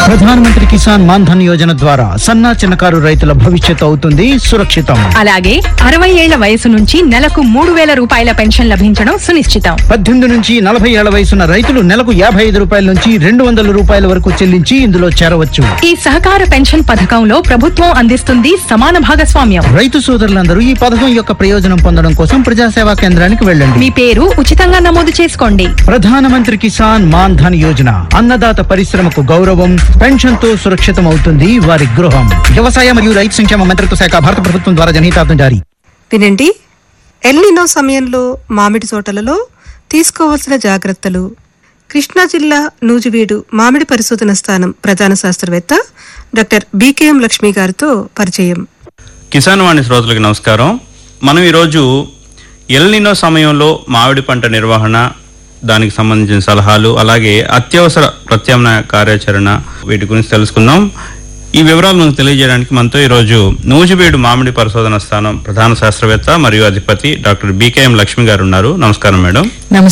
ప్రధానమంత్రి కిసాన్ మాన్ ధన్ యోజన ద్వారా సన్నా చిన్నకారు రైతుల భవిష్యత్తు అవుతుంది సురక్షితం అలాగే అరవై ఏళ్ల వయసు నుంచి నెలకు మూడు వేల రూపాయల పెన్షన్ లభించడం సునిశ్చితం పద్దెనిమిది నుంచి నలభై ఏళ్ల వయసున్న రైతులు నెలకు యాభై ఐదు రూపాయల నుంచి రెండు వందల రూపాయల వరకు చెల్లించి ఇందులో చేరవచ్చు ఈ సహకార పెన్షన్ పథకంలో ప్రభుత్వం అందిస్తుంది సమాన భాగస్వామ్యం రైతు సోదరులందరూ ఈ పథకం యొక్క ప్రయోజనం పొందడం కోసం ప్రజాసేవా కేంద్రానికి వెళ్ళండి మీ పేరు ఉచితంగా నమోదు చేసుకోండి ప్రధానమంత్రి కిసాన్ మాన్ ధన్ యోజన అన్నదాత పరిశ్రమకు గౌరవం పెన్షన్ తో సురక్షితం అవుతుంది వారి గృహం వ్యవసాయ మరియు రైతు సంక్షేమ మంత్రిత్వ శాఖ భారత ప్రభుత్వం ద్వారా జనహితార్థం జారీ వినండి ఎల్నినో సమయంలో మామిడి తోటలలో తీసుకోవాల్సిన జాగ్రత్తలు కృష్ణా జిల్లా నూజివీడు మామిడి పరిశోధన స్థానం ప్రధాన శాస్త్రవేత్త డాక్టర్ బీకేఎం లక్ష్మి గారితో పరిచయం కిసాన్ వాణి శ్రోతలకు నమస్కారం మనం ఈరోజు ఎల్నినో సమయంలో మామిడి పంట నిర్వహణ దానికి సంబంధించిన సలహాలు అలాగే అత్యవసర ప్రత్యామ్నాయ కార్యాచరణ వీటి గురించి తెలుసుకుందాం ఈ వివరాలు మనకు తెలియజేయడానికి మనతో ఈరోజు నూజిబీడు మామిడి పరిశోధన స్థానం ప్రధాన శాస్త్రవేత్త మరియు అధిపతి డాక్టర్ బీకేఎం లక్ష్మి గారు ఉన్నారు నమస్కారం మేడం